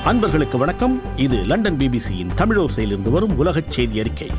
அன்பர்களுக்கு வணக்கம் இது லண்டன் பிபிசியின் தமிழோசையிலிருந்து வரும் உலகச் செய்தி அறிக்கை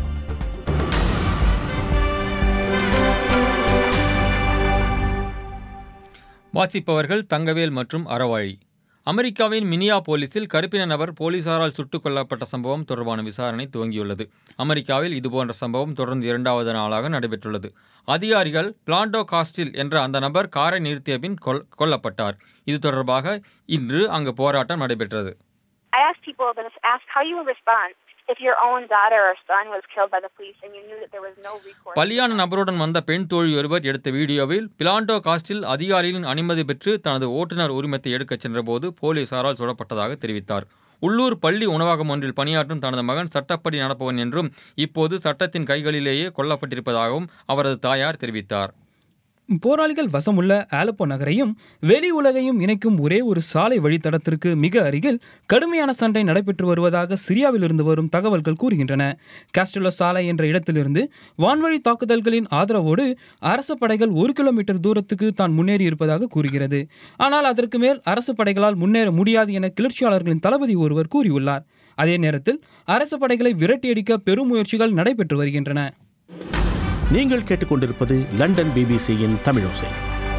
வாசிப்பவர்கள் தங்கவேல் மற்றும் அறவாழி அமெரிக்காவின் மினியா போலீஸில் கருப்பின நபர் போலீசாரால் சுட்டுக் கொல்லப்பட்ட சம்பவம் தொடர்பான விசாரணை துவங்கியுள்ளது அமெரிக்காவில் இதுபோன்ற சம்பவம் தொடர்ந்து இரண்டாவது நாளாக நடைபெற்றுள்ளது அதிகாரிகள் பிளாண்டோ காஸ்டில் என்ற அந்த நபர் காரை நிறுத்திய பின் கொல் கொல்லப்பட்டார் இது தொடர்பாக இன்று அங்கு போராட்டம் நடைபெற்றது I asked people, but asked how you would respond if your own daughter or son was killed by the police and you knew that there was no recourse. பலியான நபருடன் வந்த பெண் தோழி ஒருவர் எடுத்த வீடியோவில் பிலாண்டோ காஸ்டில் அதிகாரிகளின் அனுமதி பெற்று தனது ஓட்டுநர் உரிமத்தை எடுக்கச் சென்றபோது போலீசாரால் சுடப்பட்டதாக தெரிவித்தார் உள்ளூர் பள்ளி உணவகம் ஒன்றில் பணியாற்றும் தனது மகன் சட்டப்படி நடப்பவன் என்றும் இப்போது சட்டத்தின் கைகளிலேயே கொல்லப்பட்டிருப்பதாகவும் அவரது தாயார் தெரிவித்தார் போராளிகள் வசமுள்ள ஆலப்போ நகரையும் வெளி உலகையும் இணைக்கும் ஒரே ஒரு சாலை வழித்தடத்திற்கு மிக அருகில் கடுமையான சண்டை நடைபெற்று வருவதாக சிரியாவிலிருந்து வரும் தகவல்கள் கூறுகின்றன காஸ்டலோ சாலை என்ற இடத்திலிருந்து வான்வழி தாக்குதல்களின் ஆதரவோடு அரசு படைகள் ஒரு கிலோமீட்டர் தூரத்துக்கு தான் முன்னேறி இருப்பதாக கூறுகிறது ஆனால் அதற்கு மேல் அரசு படைகளால் முன்னேற முடியாது என கிளர்ச்சியாளர்களின் தளபதி ஒருவர் கூறியுள்ளார் அதே நேரத்தில் அரசு படைகளை விரட்டியடிக்க பெரும் முயற்சிகள் நடைபெற்று வருகின்றன நீங்கள் கேட்டுக்கொண்டிருப்பது லண்டன் பிபிசியின் தமிழோசை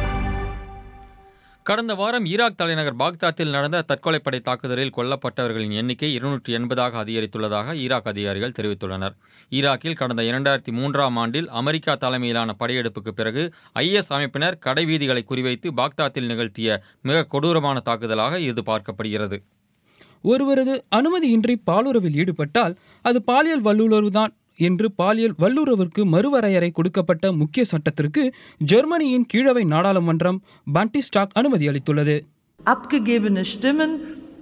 கடந்த வாரம் ஈராக் தலைநகர் பாக்தாத்தில் நடந்த தற்கொலைப்படை தாக்குதலில் கொல்லப்பட்டவர்களின் எண்ணிக்கை இருநூற்றி எண்பதாக அதிகரித்துள்ளதாக ஈராக் அதிகாரிகள் தெரிவித்துள்ளனர் ஈராக்கில் கடந்த இரண்டாயிரத்தி மூன்றாம் ஆண்டில் அமெரிக்கா தலைமையிலான படையெடுப்புக்கு பிறகு ஐஎஸ் அமைப்பினர் கடைவீதிகளை குறிவைத்து பாக்தாத்தில் நிகழ்த்திய மிக கொடூரமான தாக்குதலாக இது பார்க்கப்படுகிறது ஒருவரது அனுமதியின்றி பாலுறவில் ஈடுபட்டால் அது பாலியல் வல்லுறவுதான் என்று பாலியல் வல்லுறவிற்கு மறுவரையறை கொடுக்கப்பட்ட முக்கிய சட்டத்திற்கு ஜெர்மனியின் கீழவை நாடாளுமன்றம் பண்டிஸ்டாக் அனுமதி அளித்துள்ளது Abgegebene Stimmen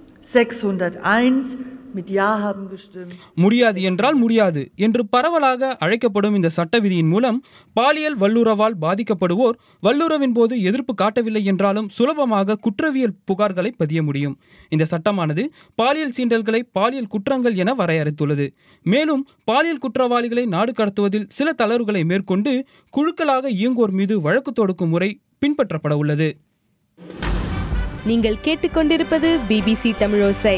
601 mit Ja haben gestimmt. முடியாது என்றால் முடியாது என்று பரவலாக அழைக்கப்படும் இந்த சட்ட விதியின் மூலம் பாலியல் வல்லுறவால் பாதிக்கப்படுவோர் வல்லுறவின் போது எதிர்ப்பு காட்டவில்லை என்றாலும் சுலபமாக குற்றவியல் புகார்களை பதிய முடியும் இந்த சட்டமானது பாலியல் சீண்டல்களை பாலியல் குற்றங்கள் என வரையறுத்துள்ளது மேலும் பாலியல் குற்றவாளிகளை நாடு கடத்துவதில் சில தளர்வுகளை மேற்கொண்டு குழுக்களாக இயங்குவோர் மீது வழக்கு தொடுக்கும் முறை பின்பற்றப்பட உள்ளது நீங்கள் கேட்டுக்கொண்டிருப்பது பிபிசி தமிழோசை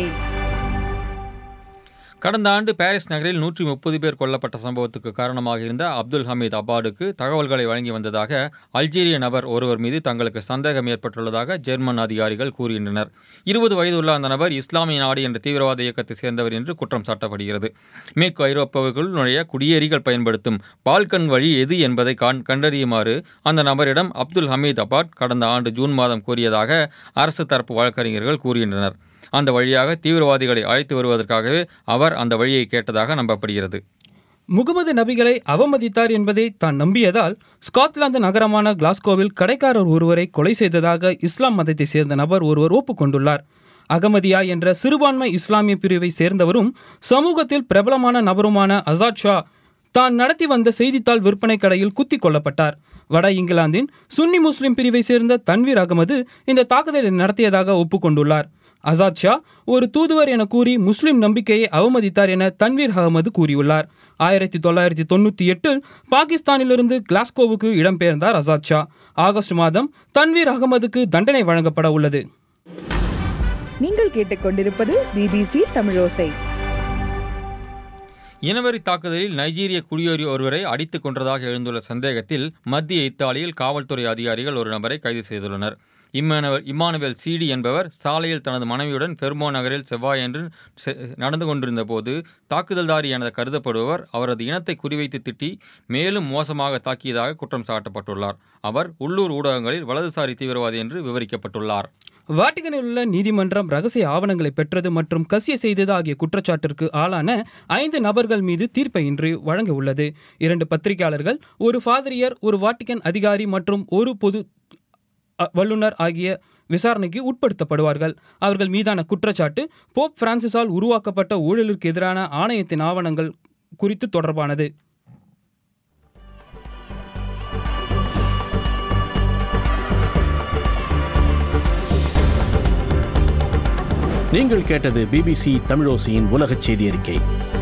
கடந்த ஆண்டு பாரிஸ் நகரில் நூற்றி முப்பது பேர் கொல்லப்பட்ட சம்பவத்துக்கு காரணமாக இருந்த அப்துல் ஹமீத் அபாடுக்கு தகவல்களை வழங்கி வந்ததாக அல்ஜீரிய நபர் ஒருவர் மீது தங்களுக்கு சந்தேகம் ஏற்பட்டுள்ளதாக ஜெர்மன் அதிகாரிகள் கூறுகின்றனர் இருபது வயதுள்ள அந்த நபர் இஸ்லாமிய நாடு என்ற தீவிரவாத இயக்கத்தை சேர்ந்தவர் என்று குற்றம் சாட்டப்படுகிறது மேற்கு ஐரோப்பாவுக்குள் நுழைய குடியேறிகள் பயன்படுத்தும் பால்கன் வழி எது என்பதை காண் கண்டறியுமாறு அந்த நபரிடம் அப்துல் ஹமீத் அபாட் கடந்த ஆண்டு ஜூன் மாதம் கூறியதாக அரசு தரப்பு வழக்கறிஞர்கள் கூறுகின்றனர் அந்த வழியாக தீவிரவாதிகளை அழைத்து வருவதற்காகவே அவர் அந்த வழியை கேட்டதாக நம்பப்படுகிறது முகமது நபிகளை அவமதித்தார் என்பதை தான் நம்பியதால் ஸ்காட்லாந்து நகரமான கிளாஸ்கோவில் கடைக்காரர் ஒருவரை கொலை செய்ததாக இஸ்லாம் மதத்தை சேர்ந்த நபர் ஒருவர் ஒப்புக்கொண்டுள்ளார் அகமதியா என்ற சிறுபான்மை இஸ்லாமிய பிரிவை சேர்ந்தவரும் சமூகத்தில் பிரபலமான நபருமான அசாத் ஷா தான் நடத்தி வந்த செய்தித்தாள் விற்பனை கடையில் குத்தி கொல்லப்பட்டார் வட இங்கிலாந்தின் சுன்னி முஸ்லிம் பிரிவை சேர்ந்த தன்வீர் அகமது இந்த தாக்குதலை நடத்தியதாக ஒப்புக்கொண்டுள்ளார் அசாத் ஷா ஒரு தூதுவர் என கூறி முஸ்லிம் நம்பிக்கையை அவமதித்தார் என தன்வீர் அகமது கூறியுள்ளார் ஆயிரத்தி தொள்ளாயிரத்தி தொண்ணூற்றி எட்டில் பாகிஸ்தானிலிருந்து கிளாஸ்கோவுக்கு இடம்பெயர்ந்தார் அசாத் ஷா ஆகஸ்ட் மாதம் தன்வீர் அகமதுக்கு தண்டனை வழங்கப்பட உள்ளது நீங்கள் கேட்டுக்கொண்டிருப்பது பிபிசி தமிழோசை இனவெறி தாக்குதலில் நைஜீரிய குடியேறி ஒருவரை அடித்துக் கொன்றதாக எழுந்துள்ள சந்தேகத்தில் மத்திய இத்தாலியில் காவல்துறை அதிகாரிகள் ஒரு நபரை கைது செய்துள்ளனர் இம்மானுவல் இம்மானுவேல் சீடி என்பவர் சாலையில் தனது மனைவியுடன் பெர்மோ நகரில் செவ்வாயன்று செ- நடந்து கொண்டிருந்த போது தாக்குதல்தாரி என கருதப்படுபவர் அவரது இனத்தை குறிவைத்து திட்டி மேலும் மோசமாக தாக்கியதாக குற்றம் சாட்டப்பட்டுள்ளார் அவர் உள்ளூர் ஊடகங்களில் வலதுசாரி தீவிரவாதி என்று விவரிக்கப்பட்டுள்ளார் வாட்டிகனில் உள்ள நீதிமன்றம் ரகசிய ஆவணங்களை பெற்றது மற்றும் கசிய செய்தது ஆகிய குற்றச்சாட்டிற்கு ஆளான ஐந்து நபர்கள் மீது தீர்ப்பை இன்று வழங்க உள்ளது இரண்டு பத்திரிகையாளர்கள் ஒரு ஃபாதிரியர் ஒரு வாட்டிகன் அதிகாரி மற்றும் ஒரு பொது அ, வல்லுனர் ஆகிய விசாரணைக்கு உட்படுத்தப்படுவார்கள் அவர்கள் மீதான குற்றச்சாட்டு போப் பிரான்சிஸால் உருவாக்கப்பட்ட ஊழலுக்கு எதிரான ஆணையத்தின் ஆவணங்கள் குறித்து தொடர்பானது நீங்கள் கேட்டது பிபிசி தமிழோசையின் உலகச் செய்தி அறிக்கை